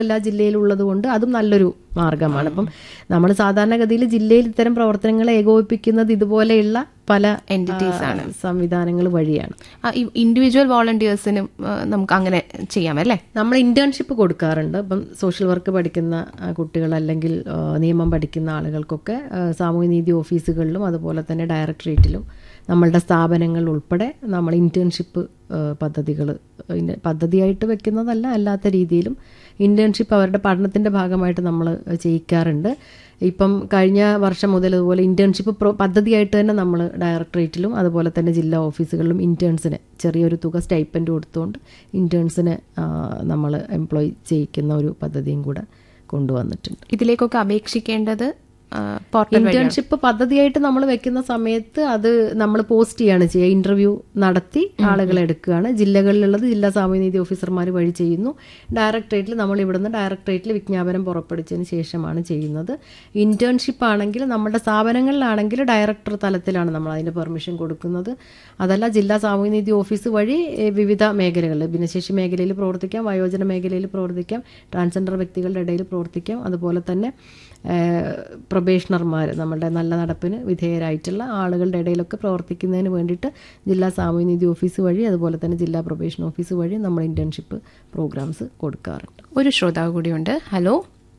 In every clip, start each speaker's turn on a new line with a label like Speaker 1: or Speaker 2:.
Speaker 1: എല്ലാ ജില്ലയിലുള്ളത് കൊണ്ട് അതും നല്ലൊരു മാർഗമാണ് അപ്പം നമ്മൾ സാധാരണഗതിയിൽ ജില്ലയിൽ ഇത്തരം പ്രവർത്തനങ്ങളെ ഏകോപിപ്പിക്കുന്നത് ഇതുപോലെയുള്ള പല
Speaker 2: Entities
Speaker 1: ആ, സംവിധാനങ്ങൾ വഴിയാണ്
Speaker 2: ഇൻഡിവിജ്വൽ വോളണ്ടിയേഴ്സിനും നമുക്ക് അങ്ങനെ ചെയ്യാം അല്ലേ
Speaker 1: നമ്മൾ ഇന്റേൺഷിപ്പ് കൊടുക്കാറുണ്ട് ഇപ്പം സോഷ്യൽ വർക്ക് പഠിക്കുന്ന ആ, കുട്ടികൾ അല്ലെങ്കിൽ ആ, നിയമം പഠിക്കുന്ന ആളുകൾക്കൊക്കെ ആ, സാമൂഹ്യനീതി ഓഫീസുകളിലും അതുപോലെ തന്നെ ഡയറക്ടറേറ്റിലും നമ്മളുടെ സ്ഥാപനങ്ങൾ ഉൾപ്പെടെ നമ്മൾ ഇന്റേൺഷിപ്പ് പദ്ധതികൾ പദ്ധതിയായിട്ട് വെക്കുന്നതല്ല അല്ലാത്ത രീതിയിലും ഇന്റേൺഷിപ്പ് അവരുടെ പഠനത്തിൻ്റെ ഭാഗമായിട്ട് നമ്മൾ ചെയ്യിക്കാറുണ്ട് ഇപ്പം കഴിഞ്ഞ വർഷം മുതൽ അതുപോലെ ഇന്റേൺഷിപ്പ് പ്രോ പദ്ധതിയായിട്ട് തന്നെ നമ്മൾ ഡയറക്ടറേറ്റിലും അതുപോലെ തന്നെ ജില്ലാ ഓഫീസുകളിലും ഇന്റേൺസിന് ചെറിയൊരു തുക സ്റ്റൈപ്പൻഡ് കൊടുത്തുകൊണ്ട് ഇന്റേൺസിന് നമ്മൾ എംപ്ലോയ് ചെയ്യിക്കുന്ന ഒരു പദ്ധതിയും കൂടെ കൊണ്ടുവന്നിട്ടുണ്ട്
Speaker 2: ഇതിലേക്കൊക്കെ അപേക്ഷിക്കേണ്ടത് പോർട്ടൽ
Speaker 1: ഇന്റേൺഷിപ്പ് പദ്ധതിയായിട്ട് നമ്മൾ വെക്കുന്ന സമയത്ത് അത് നമ്മൾ പോസ്റ്റ് ചെയ്യാണ് ചെയ്യുക ഇന്റർവ്യൂ നടത്തി ആളുകളെ എടുക്കുകയാണ് ജില്ലകളിലുള്ളത് ജില്ലാ സാമൂഹ്യനീതി ഓഫീസർമാർ വഴി ചെയ്യുന്നു ഡയറക്ടറേറ്റിൽ നമ്മൾ ഇവിടുന്ന് ഡയറക്ടറേറ്റിൽ വിജ്ഞാപനം പുറപ്പെടുവിച്ചതിന് ശേഷമാണ് ചെയ്യുന്നത് ഇന്റേൺഷിപ്പ് ആണെങ്കിൽ നമ്മുടെ സ്ഥാപനങ്ങളിലാണെങ്കിൽ ഡയറക്ടർ തലത്തിലാണ് നമ്മൾ അതിന്റെ പെർമിഷൻ കൊടുക്കുന്നത് അതല്ല ജില്ലാ സാമൂഹ്യനീതി ഓഫീസ് വഴി ഏഹ്, വിവിധ മേഖലകളിൽ ഭിന്നശേഷി മേഖലയിൽ പ്രവർത്തിക്കാം വയോജന മേഖലയിൽ പ്രവർത്തിക്കാം ട്രാൻസ്ജെൻഡർ വ്യക്തികളുടെ ഇടയിൽ പ്രവർത്തിക്കാം അതുപോലെ തന്നെ പ്രൊബേഷണർമാർ നമ്മുടെ നല്ല നടപ്പിന് വിധേയരായിട്ടുള്ള ആളുകളുടെ ഇടയിലൊക്കെ പ്രവർത്തിക്കുന്നതിന് വേണ്ടിയിട്ട് ജില്ലാ സാമൂഹ്യനീതി ഓഫീസ് വഴി അതുപോലെ തന്നെ ജില്ലാ പ്രൊബേഷൻ ഓഫീസ് വഴി നമ്മൾ ഇന്റേൺഷിപ്പ് പ്രോഗ്രാംസ് കൊടുക്കാറുണ്ട്
Speaker 2: ഒരു ശ്രോതാവ് കൂടിയുണ്ട് ഹലോ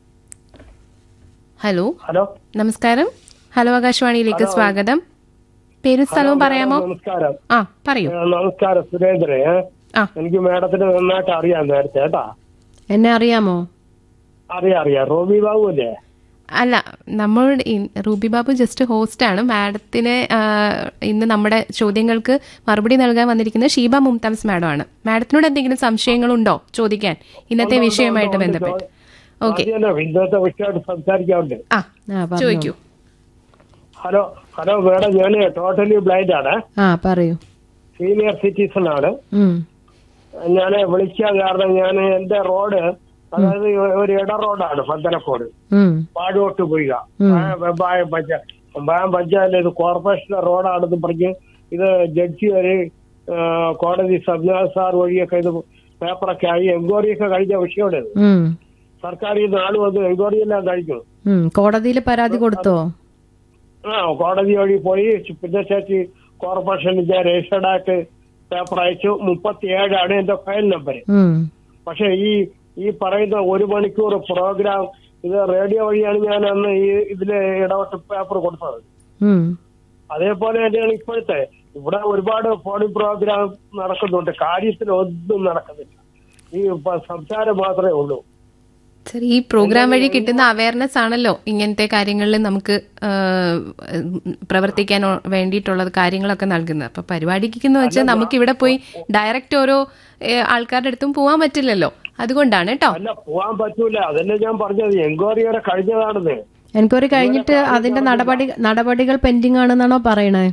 Speaker 2: ഹലോ
Speaker 3: ഹലോ
Speaker 2: നമസ്കാരം ഹലോ ആകാശവാണിയിലേക്ക് സ്വാഗതം പേരും സ്ഥലവും പറയാമോ
Speaker 3: നമസ്കാരം
Speaker 2: ആ പറയൂ
Speaker 3: ഏ, നമസ്കാരം സുരേന്ദ്രൻ ഏ.
Speaker 2: ആ
Speaker 3: എനിക്ക് മാഡത്തിന് നന്നായിട്ട് അറിയാം നേരത്തെ കേട്ടാ
Speaker 1: എന്നെ അറിയാമോ
Speaker 3: അറിയാം അറിയാം റോബി ബാബു അല്ലേ
Speaker 2: അല്ല നമ്മൾ ഇ- റൂബി ബാബു ജസ്റ്റ് ഹോസ്റ്റ് ആണ് മാഡത്തിന് ആ, ഇന്ന് നമ്മുടെ ചോദ്യങ്ങൾക്ക് മറുപടി നൽകാൻ വന്നിരിക്കുന്നത് ഷീബ മുംതാസ് മാഡം ആണ് മാഡത്തിനോട് എന്തെങ്കിലും സംശയങ്ങളുണ്ടോ ചോദിക്കാൻ ഇന്നത്തെ വിഷയവുമായിട്ട് ബന്ധപ്പെട്ട് ഓക്കെ
Speaker 3: ആദ്യം തന്നെ ഇന്നത്തെ വിഷയമായിട്ട് സംസാരിക്കാറുണ്ട്
Speaker 2: ആ
Speaker 1: ആ പറഞ്ഞോ.
Speaker 2: ചോദിക്കൂ
Speaker 3: ഹലോ ഹലോ മാഡം ഞാൻ ടോട്ടലി ബ്ലൈൻഡ് ആണ്
Speaker 1: ആ പറയൂ
Speaker 3: സീനിയർ സിറ്റിസൺ ആണ്
Speaker 1: ഉം.
Speaker 3: ഞാൻ വിളിക്കാൻ കാരണം ഞാൻ എന്റെ റോഡ് അതായത് ഒരു ഇട റോഡാണ് പന്തലക്കോട്
Speaker 1: ഉം.
Speaker 3: പാടോട്ട് പോയി വെമ്പായം പഞ്ചായത്ത് വെമ്പായം പഞ്ചായത്ത് ഇത് കോർപ്പറേഷൻ റോഡാണെന്ന് പറഞ്ഞ് ഇത് ജഡ്ജി വരെ ആ, കോടതി സംവിധാന സാർ വഴിയൊക്കെ ഇത് പേപ്പറൊക്കെ ആയി എൻക്വയറി ഒക്കെ കഴിഞ്ഞ വിഷയമാണ് ഇത്
Speaker 1: ഉം.
Speaker 3: സർക്കാർ ഈ നാട് വന്ന് എൻക്വയറി എല്ലാം കഴിഞ്ഞു
Speaker 1: ഉം. കോടതിയിൽ പരാതി കൊടുത്തോ
Speaker 3: ആ കോടതി വഴി പോയി പിന്നെ ചേച്ചി കോർപ്പറേഷനിൽ രജിസ്റ്റേർഡ് ആയിട്ട് പേപ്പർ അയച്ചു മുപ്പത്തിയേഴാണ് എന്റെ ഫയൽ നമ്പർ
Speaker 1: ഉം.
Speaker 3: പക്ഷെ ഈ ഈ പറയുന്ന ഒരു മണിക്കൂർ പ്രോഗ്രാം ഇത് റേഡിയോ വഴിയാണ് ഞാൻ അന്ന് ഈ ഇതില് ഇടപെട്ട് പേപ്പർ കൊടുത്തത്
Speaker 1: ഉം.
Speaker 3: അതേപോലെ തന്നെയാണ് ഇപ്പോഴത്തെ ഇവിടെ ഒരുപാട് ഫോണിംഗ് പ്രോഗ്രാം നടക്കുന്നുണ്ട് കാര്യത്തിൽ ഒന്നും നടക്കുന്നില്ല ഈ പ- സംസാരം മാത്രമേ ഉള്ളൂ
Speaker 2: സർ ഈ പ്രോഗ്രാം വഴി കിട്ടുന്ന അവയർനെസ് ആണല്ലോ ഇങ്ങനത്തെ കാര്യങ്ങളിൽ നമുക്ക് ആ, പ്രവർത്തിക്കാൻ ഒ- വേണ്ടിയിട്ടുള്ള കാര്യങ്ങളൊക്കെ നൽകുന്നത് അപ്പൊ പരിപാടിക്കെന്ന് വെച്ചാൽ നമുക്ക് ഇവിടെ പോയി ഡയറക്റ്റ് ഓരോ ഏ, ആൾക്കാരുടെ അടുത്തും പോകാൻ പറ്റില്ലല്ലോ അതുകൊണ്ടാണ് കേട്ടോ
Speaker 3: അല്ല പോവാൻ പറ്റൂല അതല്ലേ ഞാൻ പറഞ്ഞത് എൻക്വയറിയുടെ കഴിഞ്ഞതാണെന്ന്
Speaker 1: എൻക്വയറി കഴിഞ്ഞിട്ട് അതിന്റെ നടപടി നടപടികൾ പെൻഡിങ് ആണെന്നാണോ പറയണേ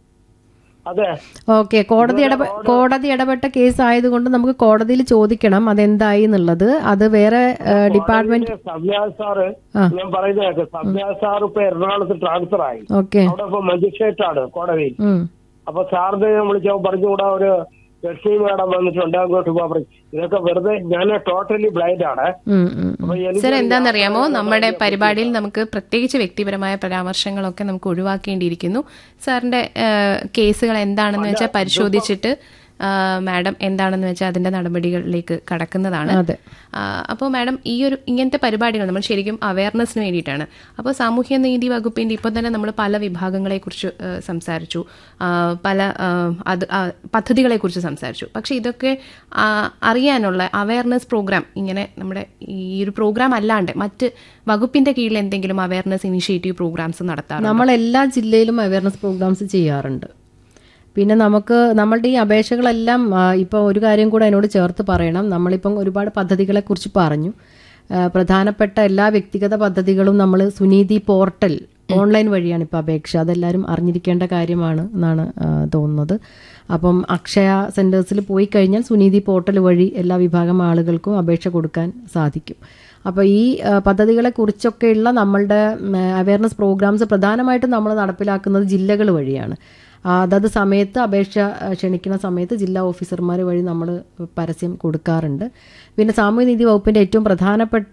Speaker 3: അതെ
Speaker 1: ഓക്കെ കോടതി ഇടപെ കോടതി ഇടപെട്ട കേസ് ആയതുകൊണ്ട് നമുക്ക് കോടതിയിൽ ചോദിക്കണം അതെന്തായി എന്നുള്ളത് അത് വേറെ ഡിപ്പാർട്ട്മെന്റ്
Speaker 3: സംവിധാന സാറ് ഞാൻ പറയുന്നത് സംവിധാന സാർ ഇപ്പൊ എറണാകുളത്ത് ട്രാൻസ്ഫർ ആയി
Speaker 1: ഓക്കെ
Speaker 3: അവിടെ ഇപ്പൊ മജിസ്ട്രേറ്റ് ആണ് കോടതിയിൽ
Speaker 1: ഉം.
Speaker 3: അപ്പൊ സാറിന് ഞാൻ വിളിച്ചപ്പോ പറഞ്ഞുകൂടാ ഒരു ലക്ഷ്മി മാഡം വന്നിട്ടുണ്ട് അങ്ങോട്ട് പോകാൻ പറഞ്ഞു ഇതൊക്കെ വെറുതെ ഞാൻ ടോട്ടലി ബ്ലൈൻഡ് ആണ്
Speaker 1: ഉം, ഉം, ഉം.
Speaker 3: അപ്പൊ എനിക്ക്
Speaker 2: സർ എന്താണെന്നറിയാമോ നമ്മുടെ പരിപാടിയിൽ നമുക്ക് പ്രത്യേകിച്ച് വ്യക്തിപരമായ പരാമർശങ്ങളൊക്കെ നമുക്ക് ഒഴിവാക്കേണ്ടിയിരിക്കുന്നു സാറിന്റെ ആ, കേസുകൾ എന്താണെന്ന് വെച്ചാൽ പരിശോധിച്ചിട്ട് ആ, മാഡം എന്താണെന്ന് വെച്ചാൽ അതിന്റെ നടപടികളിലേക്ക് കടക്കുന്നതാണ്
Speaker 1: അതെ
Speaker 2: അപ്പോൾ മാഡം ഈ ഒരു ഇങ്ങനത്തെ പരിപാടികൾ നമ്മൾ ശരിക്കും അവയർനെസ്സിന് വേണ്ടിയിട്ടാണ് അപ്പോൾ സാമൂഹ്യ നീതി വകുപ്പിന്റെ ഇപ്പോൾ തന്നെ നമ്മൾ പല വിഭാഗങ്ങളെക്കുറിച്ച് ആ, സംസാരിച്ചു ആ, പല ആ, അത് ആ, പദ്ധതികളെക്കുറിച്ച് സംസാരിച്ചു പക്ഷെ ഇതൊക്കെ ആ, അറിയാനുള്ള അവയർനെസ് പ്രോഗ്രാം ഇങ്ങനെ നമ്മുടെ ഈ ഒരു പ്രോഗ്രാം അല്ലാണ്ട് മറ്റ് വകുപ്പിന്റെ കീഴിൽ എന്തെങ്കിലും അവയർനെസ് ഇനിഷ്യേറ്റീവ് പ്രോഗ്രാംസ് നടത്താറുണ്ട്
Speaker 1: നമ്മൾ എല്ലാ ജില്ലയിലും അവയർനെസ് പ്രോഗ്രാംസ് ചെയ്യാറുണ്ട് പിന്നെ നമുക്ക് നമ്മളുടെ ഈ അപേക്ഷകളെല്ലാം ആ, ഇപ്പോൾ ഒരു കാര്യം കൂടെ അതിനോട് ചേർത്ത് പറയണം നമ്മളിപ്പം ഒരുപാട് പദ്ധതികളെ കുറിച്ച് പറഞ്ഞു ആ, പ്രധാനപ്പെട്ട എല്ലാ വ്യക്തിഗത പദ്ധതികളും നമ്മൾ സുനീതി പോർട്ടൽ ഓൺലൈൻ വഴിയാണ് ഇപ്പോൾ അപേക്ഷ അതെല്ലാവരും അറിഞ്ഞിരിക്കേണ്ട കാര്യമാണ് എന്നാണ് ആ, തോന്നുന്നത് അപ്പം അക്ഷയ സെൻറ്റേഴ്സിൽ പോയി കഴിഞ്ഞാൽ സുനീതി പോർട്ടൽ വഴി എല്ലാ വിഭാഗം ആളുകൾക്കും അപേക്ഷ കൊടുക്കാൻ സാധിക്കും അപ്പോൾ ഈ ആ, പദ്ധതികളെ കുറിച്ചൊക്കെയുള്ള നമ്മളുടെ അവയർനെസ് പ്രോഗ്രാംസ് പ്രധാനമായിട്ടും നമ്മൾ നടപ്പിലാക്കുന്നത് ജില്ലകൾ വഴിയാണ് ആ, അതത് സമയത്ത് അപേക്ഷ ആ, ക്ഷണിക്കുന്ന സമയത്ത് ജില്ലാ ഓഫീസർമാർ വഴി നമ്മൾ പരസ്യം കൊടുക്കാറുണ്ട് പിന്നെ സാമൂഹ്യനീതി വകുപ്പിൻ്റെ ഏറ്റവും പ്രധാനപ്പെട്ട